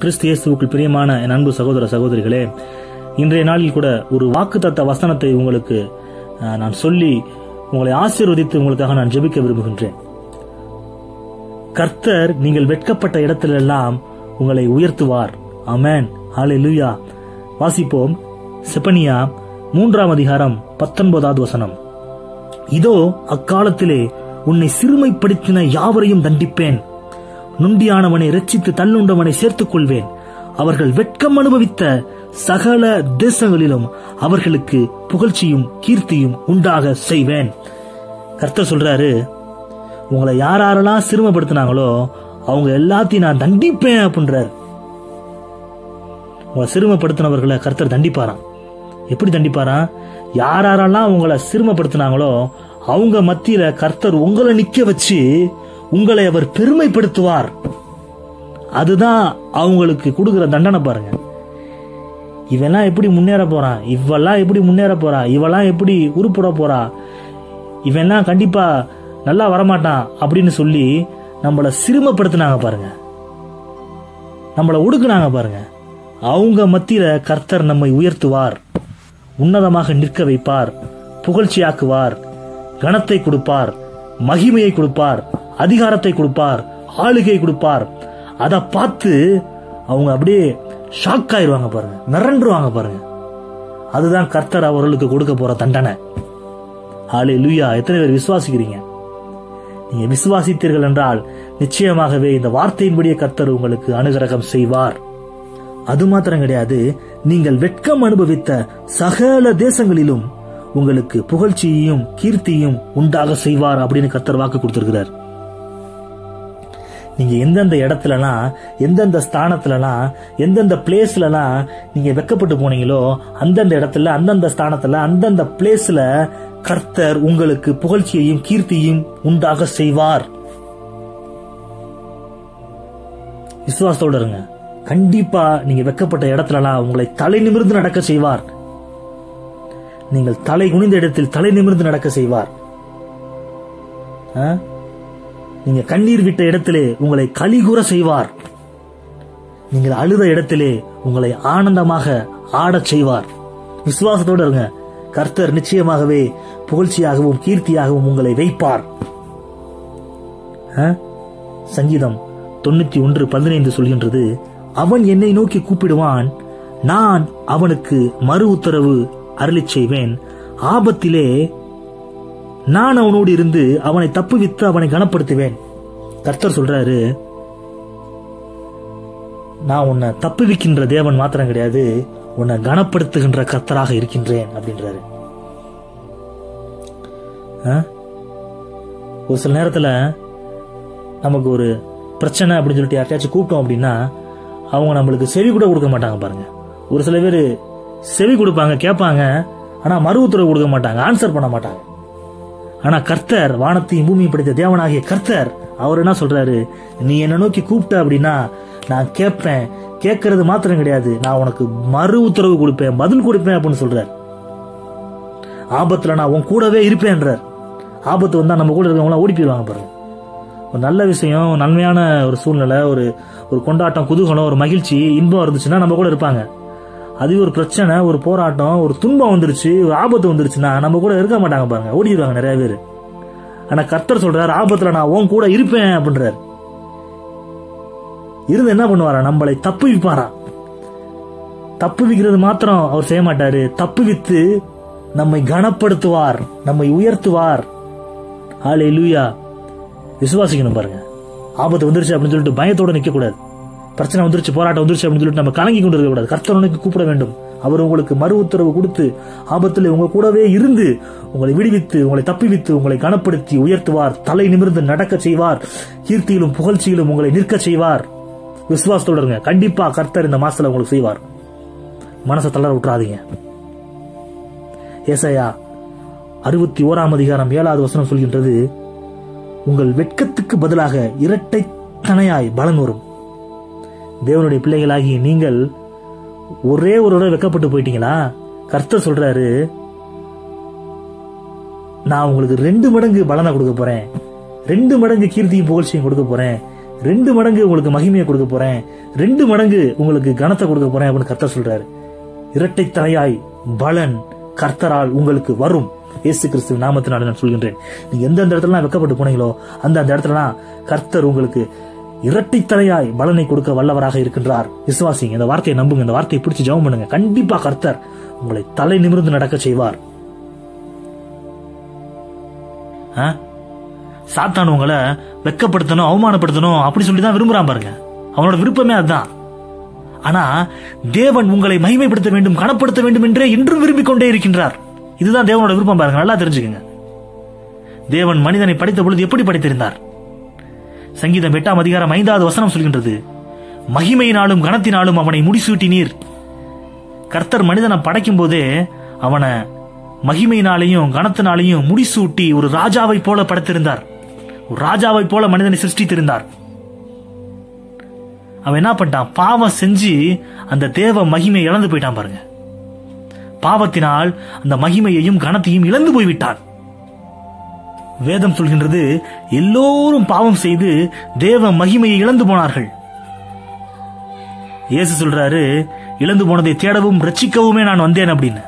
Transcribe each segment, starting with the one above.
கிறிஸ்து இயேசுவுக்குள் பிரியமான என் அன்பு சகோதர சகோதரிகளே இன்றைய நாளில் கூட ஒரு வாக்குத்தத்த வசனத்தை உங்களுக்கு அஹ், நான் சொல்லி உங்களை ஆசீர்வதித்து உங்களுக்காக நான் ஜெபிக்க விரும்புகின்றேன் கர்த்தர் நீங்கள் வெட்கப்பட்ட இடத்திலெல்லாம் உங்களை உயர்த்துவார் அமேன் ஹalleluya வாசிப்போம் செப்பனியா மூன்றாம் அதிகாரம் பத்தொன்பதாவது வசனம் இதோ அக்காலத்திலே உன்னை சிறுமைப்படுத்தின யாவரையும் தண்டிப்பேன் நுண்டியானவனை ரட்சித்து தள்ளுண்டவனை சேர்த்துக் கொள்வேன் அவர்கள் வெட்கம் அனுபவித்த சகல தேசங்களிலும் அவர்களுக்கு புகழ்ச்சியும் கீர்த்தியும் உண்டாக செய்வேன் கர்த்தர் சொல்றாரு உங்களை யார் யாரெல்லாம் சிறுமைப்படுத்தினாங்களோ அவங்க எல்லாத்தையும் நான் தண்டிப்பேன் அப்படின்றார் உங்களை சிறுமைப்படுத்தினவர்களை கர்த்தர் தண்டிப்பாராம் எப்படி தண்டிப்பாராம் யார் யாரெல்லாம் உங்களை சிறுமைப்படுத்தினாங்களோ அவங்க மத்தியில கர்த்தர் உங்களை நிக்க வச்சு உங்களை அவர் பெருமைப்படுத்துவார் அதுதான் அவங்களுக்கு கொடுக்கிற தண்டனை பாருங்க இவெல்லாம் எப்படி முன்னேற போறான் இவெல்லாம் எப்படி முன்னேற போறா இவெல்லாம் எப்படி உருப்பட போறா இவெல்லாம் கண்டிப்பா நல்லா வரமாட்டான் அப்படின்னு சொல்லி நம்மள சிறுமப்படுத்தினாங்க பாருங்க நம்மள ஒடுக்குனாங்க பாருங்க அவங்க மத்தியில கர்த்தர் நம்மை உயர்த்துவார் உன்னதமாக நிற்க வைப்பார் புகழ்ச்சியாக்குவார் கனத்தை கொடுப்பார் மகிமையை கொடுப்பார் அதிகாரத்தை கொடுப்பார் ஆளுகை கொடுப்பார் அதை பார்த்து அவங்க அப்படியே ஷாக் ஆயிருவாங்க பாருங்க மிரண்டுருவாங்க பாருங்க அதுதான் கர்த்தர் அவர்களுக்கு கொடுக்க போற தண்டனை ஹாலே லூயா எத்தனை பேர் விசுவாசிக்கிறீங்க நீங்க விசுவாசித்தீர்கள் என்றால் நிச்சயமாகவே இந்த வார்த்தையின்படியே கர்த்தர் உங்களுக்கு அனுகிரகம் செய்வார் அது மாத்திரம் கிடையாது நீங்கள் வெட்கம் அனுபவித்த சகல தேசங்களிலும் உங்களுக்கு புகழ்ச்சியையும் கீர்த்தியும் உண்டாக செய்வார் அப்படின்னு கர்த்தர் வாக்கு கொடுத்திருக்கிறார் நீங்க எந்தெந்த இடத்துலலாம் எந்தெந்த ஸ்தானத்துலலாம் எந்தெந்த பிளேஸ்லலாம் நீங்க வெக்கப்பட்டு போனீங்களோ அந்தந்த இடத்துல அந்தந்த ஸ்தானத்துல அந்தந்த பிளேஸ்ல கர்த்தர் உங்களுக்கு புகழ்ச்சியையும் கீர்த்தியும் உண்டாக செய்வார் விசுவாசத்தோட இருங்க கண்டிப்பா நீங்க வெக்கப்பட்ட இடத்துலலாம் உங்களை தலை நிமிர்ந்து நடக்க செய்வார் நீங்கள் தலை குனிந்த இடத்தில் தலை நிமிர்ந்து நடக்க செய்வார் ஆ? நீங்க கண்ணீர் விட்ட இடத்திலே உங்களை கலிகூற செய்வார் நீங்கள் அழுத இடத்திலே உங்களை ஆனந்தமாக ஆடச் செய்வார் விசுவாசத்தோடு இருங்க கர்த்தர் நிச்சயமாகவே புகழ்ச்சியாகவும் கீர்த்தியாகவும் உங்களை வைப்பார் ஆ? சங்கீதம் தொண்ணூத்தி ஒன்று பதினைந்து சொல்கின்றது அவன் என்னை நோக்கி கூப்பிடுவான் நான் அவனுக்கு மறு உத்தரவு அருளிச் செய்வேன் ஆபத்திலே நான் அவனோடு இருந்து அவனை தப்புவித்து அவனை கனப்படுத்துவேன் கர்த்தர் சொல்றாரு நான் உன்னை தப்புவிக்கின்ற தேவன் மாத்திரம் கிடையாது உன்னை கனப்படுத்துகின்ற கர்த்தராக இருக்கின்றேன் அப்படின்றாரு ஆ? ஒரு சில நேரத்துல நமக்கு ஒரு பிரச்சனை அப்படின்னு சொல்லிட்டு யார்ட்டையாச்சும் கூப்பிட்டோம் அப்படின்னா அவங்க நம்மளுக்கு செவி கூட கொடுக்க மாட்டாங்க பாருங்க ஒரு சில பேர் செவி கொடுப்பாங்க கேட்பாங்க ஆனா மறு உத்தரவு கொடுக்க மாட்டாங்க ஆன்சர் பண்ண மாட்டாங்க ஆனா கர்த்தர் வானத்தையும் பூமியும் படைத்த தேவனாகிய கர்த்தர் அவர் என்ன சொல்றாரு நீ என்ன நோக்கி கூப்பிட்ட அப்படின்னா நான் கேட்பேன் கேட்கறது மாத்திரம் கிடையாது நான் உனக்கு மறு உத்தரவு கொடுப்பேன் பதில் கொடுப்பேன் அப்படின்னு சொல்றார் ஆபத்துல நான் உன் கூடவே இருப்பேன்றார் ஆபத்து வந்தா நம்ம கூட இருக்கவங்களாம் ஓடி போயிடுவாங்க பாருங்க ஒரு நல்ல விஷயம் நன்மையான ஒரு சூழ்நிலை ஒரு ஒரு கொண்டாட்டம் குதூகலம் ஒரு மகிழ்ச்சி இன்பம் இருந்துச்சுன்னா நம்ம கூட இருப்பாங்க அதுவே ஒரு பிரச்சனை ஒரு போராட்டம் ஒரு துன்பம் வந்துருச்சு ஒரு ஆபத்து வந்துருச்சுன்னா நம்ம கூட இருக்க மாட்டாங்க பாருங்க ஓடிடுவாங்க நிறைய பேர் ஆனா கர்த்தர் சொல்றாரு ஆபத்துல நான் உன் கூட இருப்பேன் அப்படின்றார் இருந்து என்ன பண்ணுவாரா நம்மளை தப்பு விப்பாரா தப்பு விக்கிறது மாத்திரம் அவர் செய்ய மாட்டாரு தப்பு வித்து நம்மை கனப்படுத்துவார் நம்மை உயர்த்துவார் ஆலே லூயா விசுவாசிக்கணும் பாருங்க ஆபத்து வந்துருச்சு அப்படின்னு சொல்லிட்டு பயத்தோட நிக்க கூடாது பிரச்சனை வந்துருச்சு போராட்டம் வந்துருச்சு அப்படின்னு சொல்லிட்டு நம்ம கலங்கி கொண்டு இருக்க கூடாது கர்த்தரனுக்கு கூப்பிட வேண்டும் அவர் உங்களுக்கு மறு உத்தரவு கொடுத்து ஆபத்தில் உங்க கூடவே இருந்து உங்களை விடுவித்து உங்களை தப்பிவித்து உங்களை கனப்படுத்தி உயர்த்துவார் தலை நிமிர்ந்து நடக்க செய்வார் கீர்த்தியிலும் புகழ்ச்சியிலும் உங்களை நிற்க செய்வார் விசுவாசத்தோட இருங்க கண்டிப்பா கர்த்தர் இந்த மாசத்துல உங்களுக்கு செய்வார் மனசை தளர விட்டுறாதீங்க ஏசாயா அறுபத்தி ஓராம் அதிகாரம் ஏழாவது வசனம் சொல்கின்றது உங்கள் வெட்கத்துக்கு பதிலாக இரட்டை தனையாய் பலன் வரும் தேவனுடைய பிள்ளைகளாகி நீங்கள் ஒரே ஒரு தடவை வெக்கப்பட்டு போயிட்டீங்களா கர்த்தர் சொல்றாரு நான் உங்களுக்கு ரெண்டு மடங்கு பலனை கொடுக்க போறேன் ரெண்டு மடங்கு கீர்த்தியும் புகழ்ச்சியும் கொடுக்க போறேன் ரெண்டு மடங்கு உங்களுக்கு மகிமையை கொடுக்க போறேன் ரெண்டு மடங்கு உங்களுக்கு கனத்தை கொடுக்க போறேன் அப்படின்னு கர்த்தர் சொல்றாரு இரட்டை தலையாய் பலன் கர்த்தரால் உங்களுக்கு வரும் இயேசு கிறிஸ்து நாமத்தினால நான் சொல்கின்றேன் நீங்க எந்தெந்த இடத்துலலாம் வெக்கப்பட்டு போனீங்களோ அந்த அந்த இடத்துலலாம் கர்த்தர் உங்களுக்கு இரட்டை தலையாய் பலனை கொடுக்க வல்லவராக இருக்கின்றார் விசுவாசிங்க இந்த வார்த்தையை நம்புங்க இந்த வார்த்தையை பிடிச்சு ஜெபம் பண்ணுங்க கண்டிப்பா கர்த்தர் உங்களை தலை நிமிர்ந்து நடக்க செய்வார் ஆ? சாத்தான் உங்களை வெக்கப்படுத்தணும் அவமானப்படுத்தணும் அப்படி சொல்லி தான் விரும்புறான் பாருங்க அவனோட விருப்பமே அதுதான் ஆனா தேவன் உங்களை மகிமைப்படுத்த வேண்டும் கனப்படுத்த வேண்டும் என்றே இன்றும் விரும்பிக் கொண்டே இருக்கின்றார் இதுதான் தேவனோட விருப்பம் பாருங்க நல்லா தெரிஞ்சுக்கங்க தேவன் மனிதனை படைத்த பொழுது எப்படி படைத்திருந்தார் சங்கீதம் எட்டாம் அதிகாரம் ஐந்தாவது வசனம் சொல்கின்றது மகிமையினாலும் கனத்தினாலும் அவனை முடிசூட்டினீர் கர்த்தர் மனிதனை படைக்கும் போதே அவனை மகிமையினாலையும் கனத்தினாலையும் முடிசூட்டி ஒரு ராஜாவை போல படைத்திருந்தார் ஒரு ராஜாவை போல மனிதனை சிருஷ்டித்திருந்தார் அவன் என்ன பண்ணிட்டான் பாவம் செஞ்சு அந்த தேவ மகிமையை இழந்து போயிட்டான் பாருங்க பாவத்தினால் அந்த மகிமையையும் கனத்தையும் இழந்து போய்விட்டான் வேதம் சொல்கின்றது எல்லோரும் பாவம் செய்து தேவ மகிமையை இழந்து போனார்கள் இயேசு சொல்றாரு இழந்து போனதை தேடவும் ரட்சிக்கவுமே நான் வந்தேன் அப்படின்னு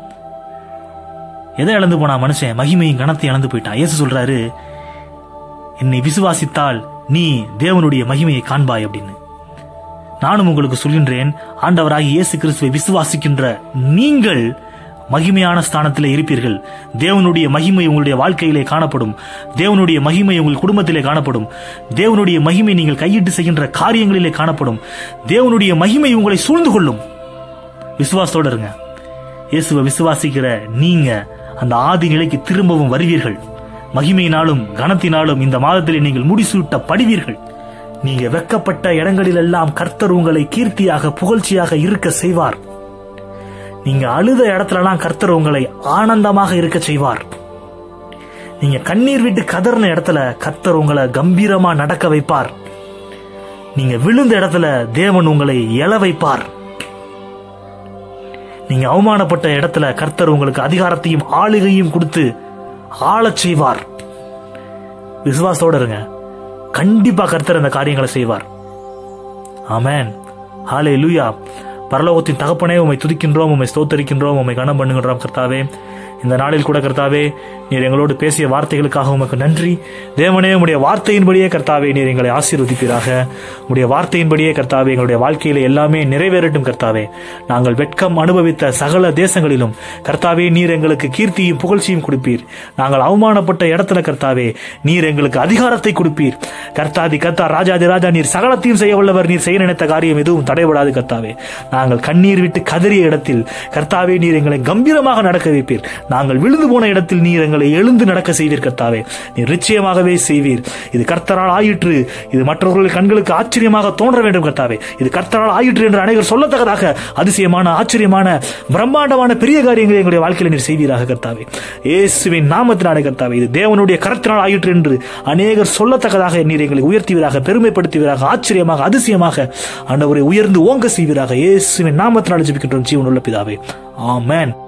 எதை இழந்து போனா மனுஷன் மகிமையும் கனத்தை இழந்து போயிட்டான் இயேசு சொல்றாரு என்னை விசுவாசித்தால் நீ தேவனுடைய மகிமையை காண்பாய் அப்படின்னு நானும் உங்களுக்கு சொல்கின்றேன் ஆண்டவராகி இயேசு கிறிஸ்துவை விசுவாசிக்கின்ற நீங்கள் மகிமையான ஸ்தானத்திலே இருப்பீர்கள் தேவனுடைய மகிமை உங்களுடைய வாழ்க்கையிலே காணப்படும் தேவனுடைய மகிமை உங்கள் குடும்பத்திலே காணப்படும் தேவனுடைய மகிமை நீங்கள் கையிட்டு செய்கின்ற காரியங்களிலே காணப்படும் தேவனுடைய மகிமை உங்களை சூழ்ந்து கொள்ளும் விசுவாசத்தோட இருங்க இயேசுவை விசுவாசிக்கிற நீங்க அந்த ஆதி நிலைக்கு திரும்பவும் வருவீர்கள் மகிமையினாலும் கனத்தினாலும் இந்த மாதத்திலே நீங்கள் முடிசூட்டப்படுவீர்கள் நீங்க வெக்கப்பட்ட இடங்களிலெல்லாம் கர்த்தர் உங்களை கீர்த்தியாக புகழ்ச்சியாக இருக்க செய்வார் நீங்க அழுத இடத்துலலாம் கர்த்தர் உங்களை ஆனந்தமாக இருக்க செய்வார் நீங்க கண்ணீர் விட்டு கதறின இடத்துல கர்த்தர் உங்களை கம்பீரமா நடக்க வைப்பார் நீங்க விழுந்த இடத்துல தேவன் உங்களை எழ வைப்பார் நீங்க அவமானப்பட்ட இடத்துல கர்த்தர் உங்களுக்கு அதிகாரத்தையும் ஆளுகையும் கொடுத்து ஆளச் செய்வார் விசுவாசத்தோட இருங்க கண்டிப்பா கர்த்தர் அந்த காரியங்களை செய்வார் ஆமென் ஹாலே லூயா பரலோகத்தின் தகப்பனே உம்மை துதிக்கின்றோம் உம்மை ஸ்தோத்தரிக்கின்றோம் உம்மை கனம் பண்ணுகின்றோம் கர்த்தாவே இந்த நாளில் கூட கர்த்தாவே நீர் எங்களோடு பேசிய வார்த்தைகளுக்காக உமக்கு நன்றி தேவனே உம்முடைய வார்த்தையின்படியே கர்த்தாவே நீர் எங்களை ஆசீர்வதிப்பீராக உம்முடைய வார்த்தையின்படியே கர்த்தாவே எங்களுடைய வாழ்க்கையில எல்லாமே நிறைவேறட்டும் கர்த்தாவே நாங்கள் வெட்கம் அனுபவித்த சகல தேசங்களிலும் கர்த்தாவே நீர் எங்களுக்கு கீர்த்தியும் புகழ்ச்சியும் கொடுப்பீர் நாங்கள் அவமானப்பட்ட இடத்துல கர்த்தாவே நீர் எங்களுக்கு அதிகாரத்தை கொடுப்பீர் கர்த்தாதி கர்த்தா ராஜாதி ராஜா நீர் சகலத்தையும் செய்ய வல்லவர் நீர் செய்ய நினைத்த காரியம் எதுவும் தடைபடாது கர்த்தாவே நாங்கள் கண்ணீர் விட்டு கதறிய இடத்தில் கர்த்தாவே நீர் எங்களை கம்பீரமாக நடக்க வைப்பீர் நாங்கள் விழுந்து போன இடத்தில் நீர் எங்களை எழுந்து நடக்க செய்வீர் கர்த்தாவே நீர் நிச்சயமாகவே செய்வீர் இது கர்த்தரால் ஆயிற்று இது மற்றவர்கள் கண்களுக்கு ஆச்சரியமாக தோன்ற வேண்டும் கர்த்தாவே இது கர்த்தரால் ஆயிற்று என்று அனைவர் சொல்லத்தக்கதாக அதிசயமான ஆச்சரியமான பிரம்மாண்டமான பெரிய காரியங்களை எங்களுடைய வாழ்க்கையில் நீர் செய்வீராக கர்த்தாவே இயேசுவின் நாமத்தினாலே கர்த்தாவே இது தேவனுடைய கரத்தினால் ஆயிற்று என்று அநேகர் சொல்லத்தக்கதாக நீர் எங்களை உயர்த்துவீராக பெருமைப்படுத்துவீராக ஆச்சரியமாக அதிசயமாக ஆண்டவரை உயர்ந்து ஓங்க செய்வீராக இயேசுவின் நாமத்தினால் ஜெபிக்கின்றோம் ஜீவனுள்ள பிதாவே ஆமென்